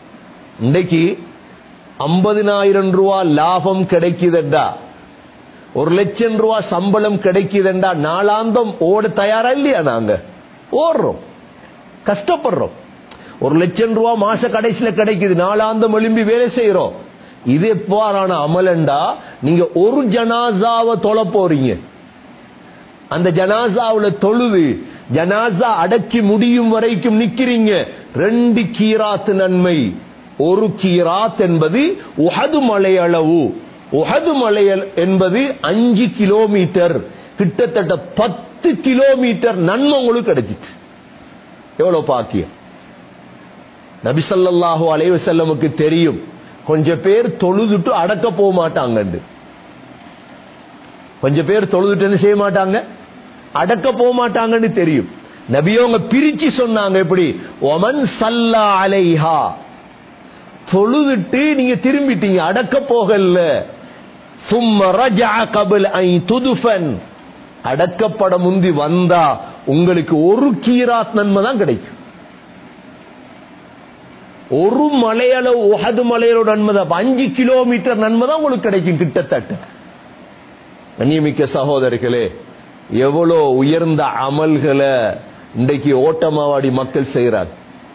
இன்றைக்கு ஐம்பதினாயிரம் ரூபாய் லாபம் கிடைக்குதா ஒரு லட்சம் ரூபா சம்பளம் கிடைக்குதுண்டா நாளாந்தம் ஓட தயாரா இல்லையா நாங்க ஓடுறோம் கஷ்டப்படுறோம் ஒரு லட்சம் ரூபா மாச கடைசியில கிடைக்குது நாளாந்தம் எழும்பி வேலை செய்யறோம் இது எவ்வாறான அமலண்டா நீங்க ஒரு ஜனாசாவை தொலை போறீங்க அந்த ஜனாசாவுல தொழுது ஜனாசா அடக்கி முடியும் வரைக்கும் நிக்கிறீங்க ரெண்டு கீராத்து நன்மை ஒரு கீராத் என்பது உஹது மலை அளவு உஹது மலை என்பது அஞ்சு கிலோமீட்டர் கிட்டத்தட்ட பத்து கிலோமீட்டர் நன்மை உங்களுக்கு கிடைச்சிச்சு எவ்வளவு பாக்கியம் நபிசல்லாஹு அலைவசல்லமுக்கு தெரியும் கொஞ்சம் பேர் தொழுதுட்டு அடக்க போக மாட்டாங்க கொஞ்சம் பேர் தொழுதுட்டு என்ன செய்ய மாட்டாங்க அடக்க போக மாட்டாங்கன்னு தெரியும் நபியவங்க பிரிச்சு சொன்னாங்க எப்படி ஒமன் சல்லா அலைஹா தொழுதுட்டு நீங்க திரும்பிட்டீங்க அடக்க போகல சும்ம ரஜா கபில் ஐ துதுஃபன் அடக்கப்பட முந்தி வந்தா உங்களுக்கு ஒரு கீராத் நன்மை தான் கிடைக்கும் ஒரு மலையளவு உகது மலையளவு நன்மை தான் அஞ்சு கிலோமீட்டர் நன்மை தான் உங்களுக்கு கிடைக்கும் கிட்டத்தட்ட கண்ணியமிக்க சகோதரர்களே எவ்வளோ உயர்ந்த அமல்களை இன்றைக்கு ஓட்டமாவாடி மக்கள் செய்யறாங்க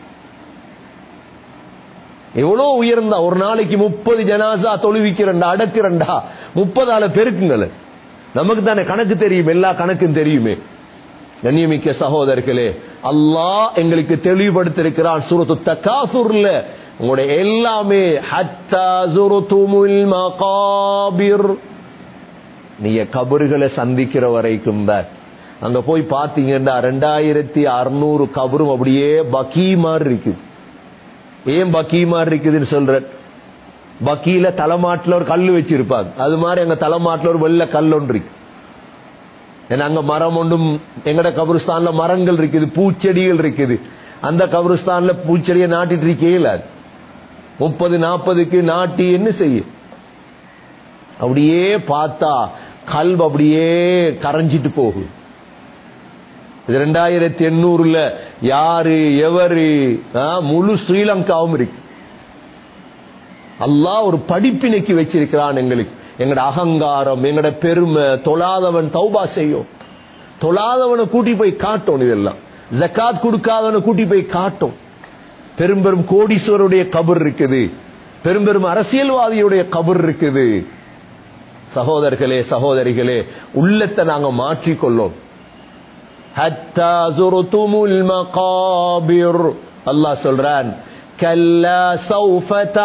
எவ்வளோ உயர்ந்தா ஒரு நாளைக்கு முப்பது ஜனாசா தொழுவிக்கிறண்டா அடக்குறண்டா முப்பதால பெருக்குங்கள் நமக்கு தானே கணக்கு தெரியும் எல்லா கணக்கும் தெரியுமே கண்ணியமிக்க சகோதரர்களே அல்லாஹ் எங்களுக்கு தெளிவுபடுத்திருக்கிறான் சூரத்து தக்காசுர்ல உங்களுடைய எல்லாமே ஹத்தா ஜுருதுமுல் மகாபிர் நீங்க கபறுகளை சந்திக்கிற வரைக்கும் தான் அங்க போய் பாத்தீங்கன்னா ரெண்டாயிரத்தி அறுநூறு கபரும் அப்படியே பக்கி மாதிரி இருக்குது ஏன் பக்கி மாதிரி இருக்குதுன்னு சொல்ற பக்கியில தலைமாட்டுல ஒரு கல் வச்சிருப்பாங்க அது மாதிரி அங்க தலைமாட்டுல ஒரு வெள்ள கல் ஒன்று இருக்கு ஏன்னா அங்க மரம் ஒன்றும் எங்கட கபருஸ்தான்ல மரங்கள் இருக்குது பூச்செடிகள் இருக்குது அந்த கபருஸ்தான்ல பூச்செடியை நாட்டிட்டு இருக்கே முப்பது நாற்பதுக்கு நாட்டி என்ன செய்யும் அப்படியே பார்த்தா கல்வ் அப்படியே கரைஞ்சிட்டு போகும் இது ரெண்டாயிரத்தி எண்ணூறுல யாரு எவரு முழு ஸ்ரீலங்காவும் இருக்கு அல்லாஹ் ஒரு படிப்பினைக்கு வச்சிருக்கிறான் எங்களுக்கு எங்கட அகங்காரம் எங்கட பெருமை தொழாதவன் தௌபா செய்யும் தொழாதவனை கூட்டி போய் காட்டும் இதெல்லாம் ஜக்காத் கொடுக்காதவனை கூட்டி போய் காட்டும் பெரும் பெரும் கோடீஸ்வருடைய கபர் இருக்குது பெரும் பெரும் அரசியல்வாதியுடைய கபர் இருக்குது சகோதரர்களே சகோதரிகளே உள்ளத்தை நாங்க மாற்றிக்கொள்ளோம் அல்லாஹ் சொல்றான் كلا سوف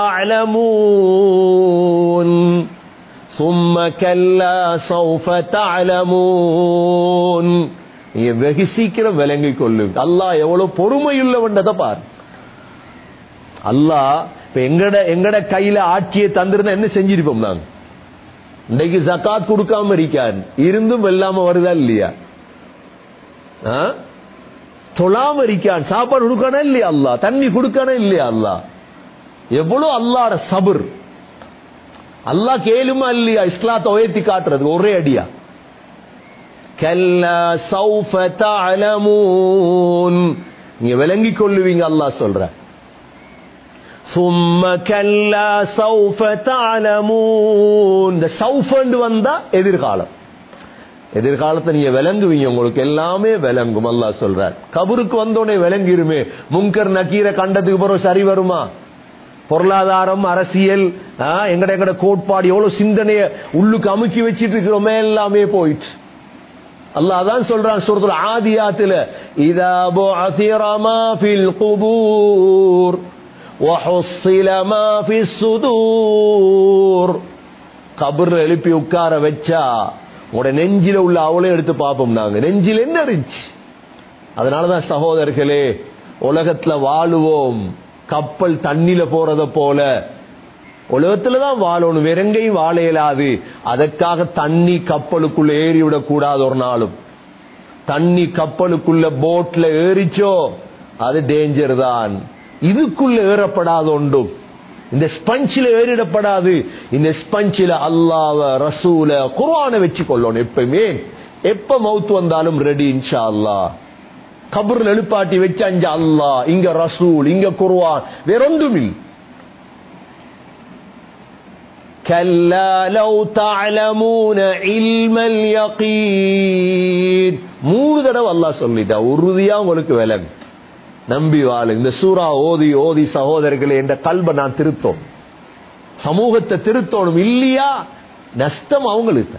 تعلمون ثم كلا سوف تعلمون நீங்க வெகு சீக்கிரம் விளங்கிக் கொள்ளுங்க அல்லாஹ் எவ்வளவு பொறுமையுள்ளவன்றதை பாரு அல்லாஹ் இப்ப எங்கட எங்கட கையில ஆட்சியை தந்திருந்தா என்ன செஞ்சிருப்போம் நாங்க இன்னைக்கு ஜக்காத் கொடுக்காம இருக்கான் இருந்தும் வெல்லாம வருதா இல்லையா தொழாம இருக்கான் சாப்பாடு கொடுக்கணும் இல்லையா அல்லா தண்ணி கொடுக்கணும் இல்லையா அல்லா எவ்வளவு அல்லாட சபர் அல்லா கேளுமா இல்லையா இஸ்லாத்தை உயர்த்தி காட்டுறது ஒரே அடியா கல்ல சௌஃப தஅலமூன் நீங்க விளங்கிக் கொள்ளுவீங்க அல்லாஹ் சொல்ற சும்ம கல்லா சௌஃப தஅலமூன் இந்த சௌஃபண்டு வந்தா எதிர்காலம் எதிர்காலத்தை நீங்க விளங்குவீங்க உங்களுக்கு எல்லாமே விளங்கும் அல்லா சொல்றார் கபருக்கு வந்தோடனே விளங்கிருமே முங்கர் நக்கீரை கண்டதுக்கு பிறகு சரி வருமா பொருளாதாரம் அரசியல் எங்கட எங்கட கோட்பாடு எவ்வளவு சிந்தனைய உள்ளுக்கு அமுக்கி வச்சிட்டு இருக்கிறோமே எல்லாமே போயிட்டு அல்லாஹ் தான் சொல்றான் சூரத்துல ஆதியாத்துல இதா புஅசிர மா ஃபில் குபூர் وحصل ما في الصدور கபர்ல எழுப்பி உட்கார வச்சா உங்களோட நெஞ்சில உள்ள அவளையும் எடுத்து பார்ப்போம் நாங்க நெஞ்சில் என்ன இருந்துச்சு அதனாலதான் சகோதரர்களே உலகத்துல வாழுவோம் கப்பல் தண்ணில போறத போல உலகத்துலதான் வாழணும் வேற எங்கேயும் வாழ இயலாது அதற்காக தண்ணி கப்பலுக்குள்ள ஏறி விடக்கூடாது ஒரு நாளும் தண்ணி கப்பலுக்குள்ள போட்ல ஏறிச்சோ அது டேஞ்சர் தான் இதுக்குள்ள ஏறப்படாத ஒன்றும் இந்த ஸ்பஞ்சில ஏறிடப்படாது இந்த ஸ்பஞ்சில அல்லாவ ரசூல குர்ஆனை வச்சு கொள்ளணும் எப்பயுமே எப்ப மவுத் வந்தாலும் ரெடி இன்ஷா அல்லா கபர்ல எழுப்பாட்டி வச்சு அஞ்சு அல்லா இங்க ரசூல் இங்க குர்ஆன் வேற ஒன்றும் இல்லை كلا لو تعلمون علم اليقين மூணு தடவை அல்லாஹ் சொல்லிட்டா உறுதியா உங்களுக்கு விலங்கு நம்பி வாழு இந்த சூரா ஓதி ஓதி சகோதரர்களே என்ற கல்ப நான் திருத்தோம் சமூகத்தை திருத்தோணும் இல்லையா நஷ்டம் அவங்களுக்கு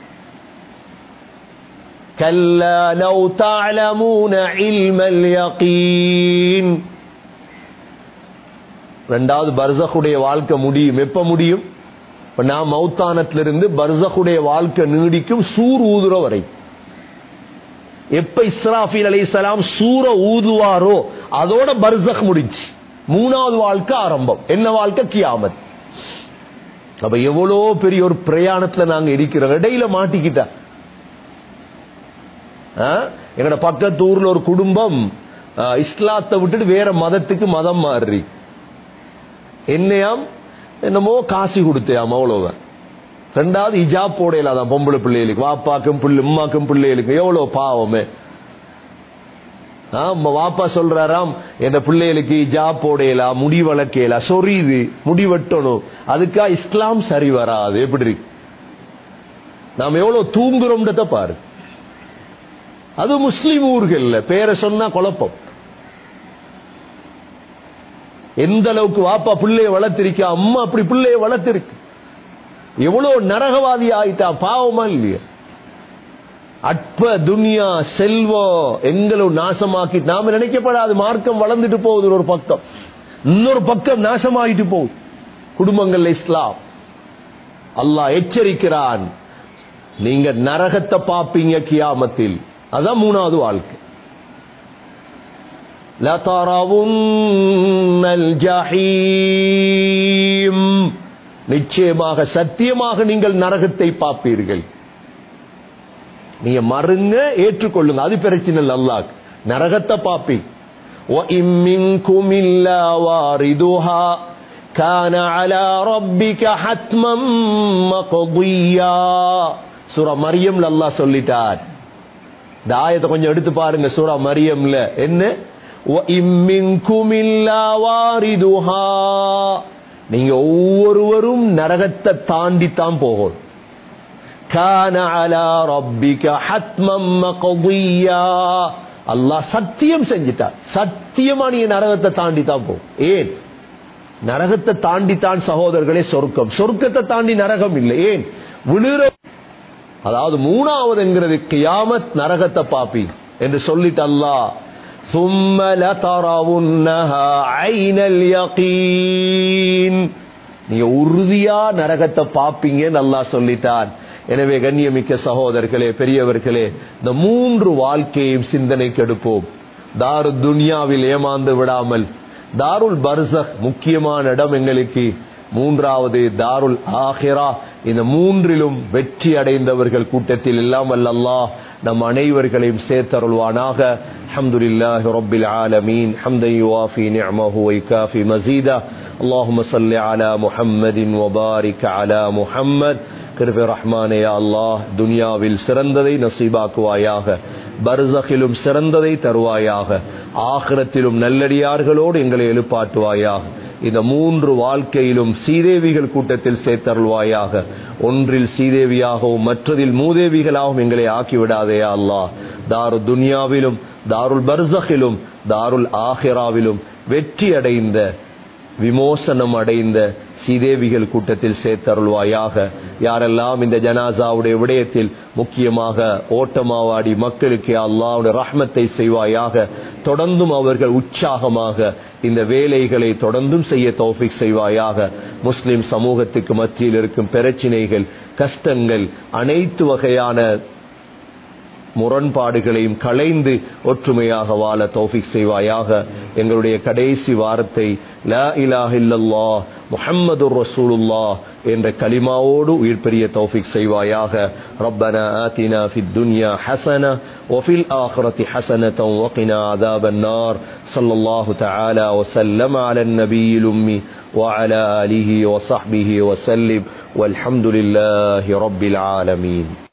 كلا لو تعلمون علم اليقين ரெண்டாவது பர்சகுடைய வாழ்க்கை முடியும் எப்ப முடியும் இப்ப நான் மௌத்தானத்திலிருந்து பர்சகுடைய வாழ்க்கை நீடிக்கும் சூர் ஊதுற வரை எப்ப இஸ்ராஃபில் அலைஹிஸ்ஸலாம் சூர ஊதுவாரோ அதோட பர்சக் முடிஞ்சு மூணாவது வாழ்க்கை ஆரம்பம் என்ன வாழ்க்கை கியாமத் அப்ப எவ்வளோ பெரிய ஒரு பிரயாணத்துல நாங்க இருக்கிறோம் இடையில மாட்டிக்கிட்டா ஆ? எங்கட பக்கத்து ஊர்ல ஒரு குடும்பம் ஆ, இஸ்லாத்தை விட்டுட்டு வேற மதத்துக்கு மதம் மாறி என்னையாம் என்னமோ காசு கொடுத்தையாம் அவ்வளவுதான் ரெண்டாவது இஜாப் போடையில அதான் பொம்பளை பிள்ளைகளுக்கு வாப்பாக்கும் பிள்ளை உம்மாக்கும் பிள்ளைகளுக்கு எவ்வளவு பாவமே ஆமா வாப்பா சொல்றாராம் என் பிள்ளைகளுக்கு இஜாப் போடையலா முடி வளர்க்கையலா சொரியுது முடி வெட்டணும் அதுக்கா இஸ்லாம் சரி வராது எப்படி இருக்கு நாம் எவ்வளவு தூங்குறோம்ன்றத பாரு அது முஸ்லிம் ஊர்கள்ல பேரை சொன்னா குழப்பம் எந்த அளவுக்கு வாப்பா பிள்ளைய வளர்த்திருக்க அம்மா அப்படி பிள்ளைய வளர்த்திருக்கு எவ்வளவு நரகவாதி ஆயிட்டா பாவமா இல்லையா அற்ப துனியா செல்வம் எங்களும் நாசமாக்கி நாம நினைக்கப்படாது மார்க்கம் வளர்ந்துட்டு போகுது ஒரு பக்கம் இன்னொரு பக்கம் நாசமாயிட்டு போகுது குடும்பங்கள்ல இஸ்லாம் அல்லாஹ் எச்சரிக்கிறான் நீங்க நரகத்தை பாப்பீங்க கியாமத்தில் அதான் மூணாவது வாழ்க்கை لَتَرَوُنَّ الْجَحِيمَ நிச்சயமாக சத்தியமாக நீங்கள் நரகத்தை பார்ப்பீர்கள் நீங்க மறுங்க ஏற்றுக்கொள்ளுங்க அது பிரச்சனை இல்லை அல்லாஹ் நரகத்தை பாப்பி وَإِن مِّنكُمْ إِلَّا وَارِدُهَا كَانَ عَلَى رَبِّكَ حَتْمًا مَّقْضِيًّا சூரா மரியம்ல அல்லாஹ் சொல்லிட்டார் இந்த ஆயத்தை கொஞ்சம் எடுத்து பாருங்க சூரா மரியம்ல என்ன وَإِن مِّنكُمْ إِلَّا وَارِدُهَا நீங்க ஒவ்வொருவரும் நரகத்தை தாண்டித்தான் போகணும் கான அலா ரப்பிக ஹத்மம் மக்தியா அல்லாஹ் சத்தியம் செஞ்சிட்டார் சத்தியமா நீங்க நரகத்தை தாண்டி தான் போ ஏன் நரகத்தை தாண்டித்தான் சகோதரர்களே சொர்க்கம் சொர்க்கத்தை தாண்டி நரகம் இல்லை ஏன் விழுற அதாவது மூணாவது என்கிறது கியாமத் நரகத்தை பாப்பி என்று சொல்லிட்டு அல்லாஹ் ثم لترونها عين اليقين நீங்க உறுதியா நரகத்தை பாப்பீங்கன்னு அல்லாஹ் சொல்லிட்டான் எனவே கண்ணியமிக்க சகோதரர்களே பெரியவர்களே இந்த மூன்று வாழ்க்கையும் சிந்தனைக்கு எடுப்போம் தாரு துன்யாவில் ஏமாந்து விடாமல் தாருல் பர்சக் முக்கியமான இடம் எங்களுக்கு மூன்றாவது தாருல் ஆஹிரா இந்த மூன்றிலும் வெற்றி அடைந்தவர்கள் கூட்டத்தில் இல்லாமல் அல்லாஹ் நம் அனைவர்களையும் சேர்த்தருள்வானாக الحمد لله رب العالمين حمدا يوافي نعمه ويكافي مزيدا اللهم صل على محمد وبارك على محمد கிருபை ரஹ்மானே யா அல்லாஹ் துனியாவில் சிறந்ததை நசீபாக்குவாயாக பர்சகிலும் சிறந்ததை தருவாயாக ஆகிரத்திலும் நல்லடியார்களோடு எங்களை எழுப்பாட்டுவாயாக இந்த மூன்று வாழ்க்கையிலும் சீதேவிகள் கூட்டத்தில் சேர்த்தருள்வாயாக ஒன்றில் சீதேவியாகவும் மற்றதில் மூதேவிகளாகவும் எங்களை ஆக்கிவிடாதேயா அல்லாஹ் தாரு துனியாவிலும் தாருல் பர்சகிலும் தாருல் ஆஹிராவிலும் வெற்றி அடைந்த விமோசனம் அடைந்த சீதேவிகள் கூட்டத்தில் சேர்த்தருள்வாயாக யாரெல்லாம் இந்த ஜனாசாவுடைய விடயத்தில் முக்கியமாக ஓட்டமாவாடி மக்களுக்கு அல்லாவுடைய ரஹ்மத்தை செய்வாயாக தொடர்ந்தும் அவர்கள் உற்சாகமாக இந்த வேலைகளை தொடர்ந்தும் செய்ய தௌஃபிக் செய்வாயாக முஸ்லிம் சமூகத்துக்கு மத்தியில் இருக்கும் பிரச்சினைகள் கஷ்டங்கள் அனைத்து வகையான முரண்பாடுகளையும் களைந்து ஒற்றுமையாக வாழ தௌஃபிக் செய்வாயாக எங்களுடைய கடைசி வாரத்தை லா இலாஹ இல்லல்லாஹ் முஹம்மது ரசூலுல்லாஹ் என்ற கலிமாவோடு உயிர் பெரிய தௌஃபிக் செய்வாயாக ربنا آتنا في الدنيا حسنة وفي الآخرة حسنة وقنا عذاب النار صلى الله تعالى وسلم على النبي الأمي وعلى آله وصحبه وسلم والحمد لله رب العالمين